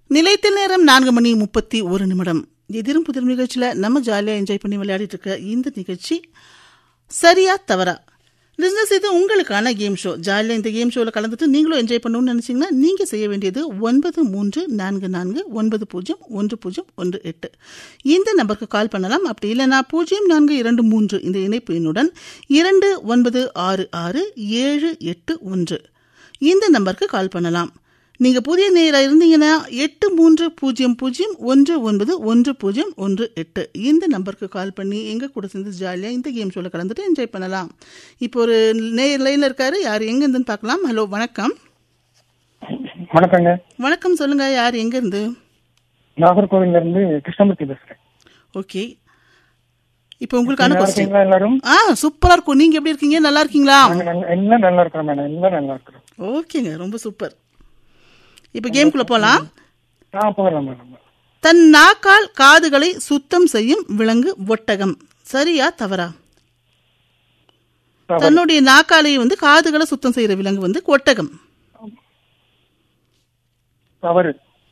நிலையத்தில் நேரம் நான்கு மணி முப்பத்தி ஒரு நிமிடம் எதிரும் புதிர் நிகழ்ச்சியில் நம்ம ஜாலியாக என்ஜாய் பண்ணி விளையாடிட்டு இருக்க இந்த நிகழ்ச்சி சரியா தவறா பிஸ்னஸ் இது உங்களுக்கான கேம் ஷோ ஜாலியாக இந்த கேம் ஷோவில் கலந்துட்டு நீங்களும் என்ஜாய் பண்ணணும்னு நினச்சிங்கன்னா நீங்கள் செய்ய வேண்டியது ஒன்பது மூன்று நான்கு நான்கு ஒன்பது பூஜ்ஜியம் ஒன்று பூஜ்ஜியம் ஒன்று எட்டு இந்த நம்பருக்கு கால் பண்ணலாம் அப்படி இல்லைனா பூஜ்ஜியம் நான்கு இரண்டு மூன்று இந்த இணைப்பு எண்ணுடன் இரண்டு ஒன்பது ஆறு ஆறு ஏழு எட்டு ஒன்று இந்த நம்பருக்கு கால் பண்ணலாம் நீங்க புதிய நேரா இருந்தீங்கன்னா எட்டு மூன்று பூஜ்ஜியம் பூஜ்ஜியம் ஒன்று ஒன்பது ஒன்று பூஜ்ஜியம் ஒன்று எட்டு இந்த நம்பருக்கு கால் பண்ணி எங்க கூட சேர்ந்து ஜாலியா இந்த கேம் ஷோல கலந்துட்டு என்ஜாய் பண்ணலாம் இப்போ ஒரு நேர் லைன்ல இருக்காரு யார் எங்க இருந்துன்னு பார்க்கலாம் ஹலோ வணக்கம் வணக்கங்க வணக்கம் சொல்லுங்க யார் எங்க இருந்து நாகர்கோவில்ல இருந்து கிருஷ்ணமூர்த்தி பேசுறேன் ஓகே இப்போ உங்களுக்கான நல்லா கொஸ்டின் இருக்கீங்களா எல்லாரும் ஆ சூப்பரா இருக்கும் நீங்க எப்படி இருக்கீங்க நல்லா இருக்கீங்களா நாங்க நல்ல- எல்லாம் நல்லா இருக்கிறோம் மேடம் எல்லாம் நல்லா இருக்கிறோம் ஓகேங்க ரொம்ப சூப்பர் இப்போ கேம்குள்ள போலாம் ஆ போகலாம் மேடம் தன் நாக்கால் காதுகளை சுத்தம் செய்யும் விலங்கு ஒட்டகம் சரியா தவறா தவறு. தன்னுடைய நாக்காலையை வந்து காதுகளை சுத்தம் செய்யற விலங்கு வந்து ஒட்டகம் தவறு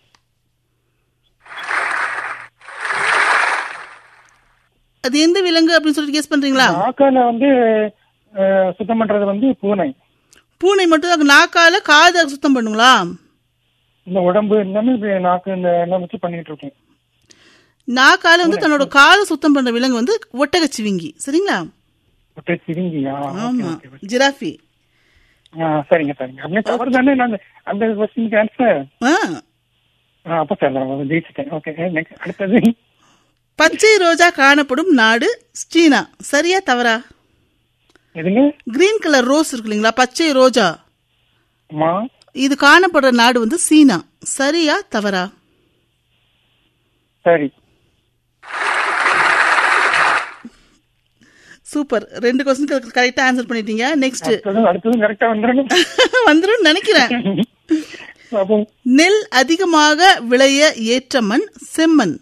அது எந்த விலங்கு அப்படின்னு சொல்லிட்டு கெஸ் பண்றீங்களா நாக்கால வந்து அஹ், சுத்தம் பண்றது வந்து பூனை பூனை மட்டும் தான் நாக்கால காதை சுத்தம் பண்ணுங்களா இந்த உடம்பு எல்லாமே இது நாக்கு இந்த எல்லாம் வச்சு பண்ணிட்டு இருக்கோம் நாக்கால வந்து தன்னோட காதை சுத்தம் பண்ற விலங்கு வந்து ஒட்டகச்சிவிங்கி சரிங்களா ஒற்றை சிவிங்கியா ஆமா ஜிராஃபி ஆ சரிங்க சரிங்க அப்படியே தவறு தானே நான் அந்த கொஸ்டினுக்கு ஆன்சர் ஆ அப்ப சார் ஜெயிச்சிட்டேன் ஓகே நெக்ஸ்ட் அடுத்தது பச்சை ரோஜா காணப்படும் நாடு சீனா சரியா தவறா எதுங்க கிரீன் கலர் ரோஸ் இருக்கு இல்லைங்களா பச்சை ரோஜா அம்மா இது காணப்படுற நாடு வந்து சீனா சரியா தவறா சரி சூப்பர் ரெண்டு கொஸ்டின் கரெக்டா ஆன்சர் பண்ணிட்டீங்க நெக்ஸ்ட் அடுத்ததும் அடுத்ததும் கரெக்டா வந்துடணும் வந்துரும் நினைக்கிறேன் அப்போ நெல் அதிகமாக விளைய ஏற்ற மண் செம்மண்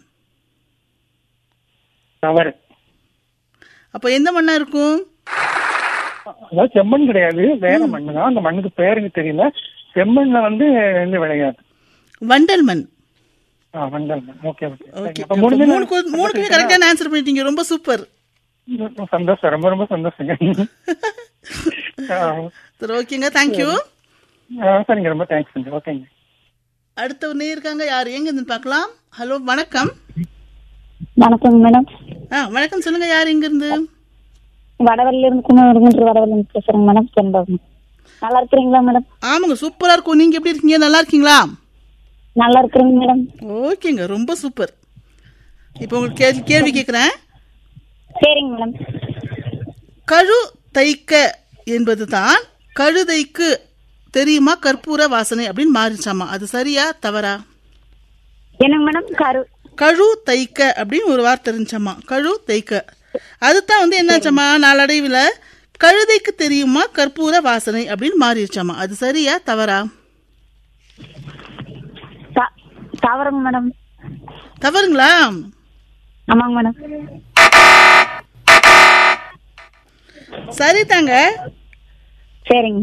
தவறு அப்ப எந்த மண்ணா இருக்கும் அதாவது செம்மண் கிடையாது வேற மண்ணு தான் அந்த மண்ணுக்கு பேருக்கு தெரியல செம்மண்ல வந்து நெல் விளையாது வண்டல் மண் ஆ வண்டல் மண் ஓகே ஓகே ஓகே அப்ப மூணு மூணு கு- மூணுக்குமே கரெக்டான ஆன்சர் பண்ணிட்டீங்க ரொம்ப சூப்பர் சந்தோஷம் ரொம்ப ரொம்ப சந்தோஷங்க ஆ, சரி ஓகேங்க தேங்க்யூ ஆ, சரிங்க ரொம்ப தேங்க்ஸ் ஓகேங்க அடுத்த ஒன்னே இருக்காங்க யார் எங்க இருந்து பார்க்கலாம் ஹலோ வணக்கம் வணக்கம் மேடம் ஆ வணக்கம் சொல்லுங்க யார் எங்க இருந்து வடவள்ளில இருந்து குமரகுன்று வடவள்ளி இருந்து பேசுறேங்க மேடம் செண்பகம் நல்லா இருக்கிறீங்களா மேடம் ஆமாங்க சூப்பரா இருக்கும் நீங்க எப்படி இருக்கீங்க நல்லா இருக்கீங்களா நல்லா இருக்கிறீங்க மேடம் ஓகேங்க ரொம்ப சூப்பர் இப்போ உங்களுக்கு கேள்வி கேள்வி கேட்குறேன் சரிங்க மேடம் கழு தைக்க என்பதுதான் கழுதைக்கு தெரியுமா கற்பூர வாசனை அப்படின்னு மாறிச்சாமா அது சரியா தவறா என்னங்க மேடம் கரு கழு தைக்க அப்படின்னு ஒரு வார்த்தை இருந்துச்சாமா கழு தைக்க அதுதான் வந்து என்னாச்சாமா நாளடைவில் கழுதைக்கு தெரியுமா கற்பூர வாசனை அப்படின்னு மாறிடுச்சாமா அது சரியா தவறா த- தவறுங்க மேடம் தவறுங்களா ஆமாங்க மேடம் சரி தாங்க சரிங்க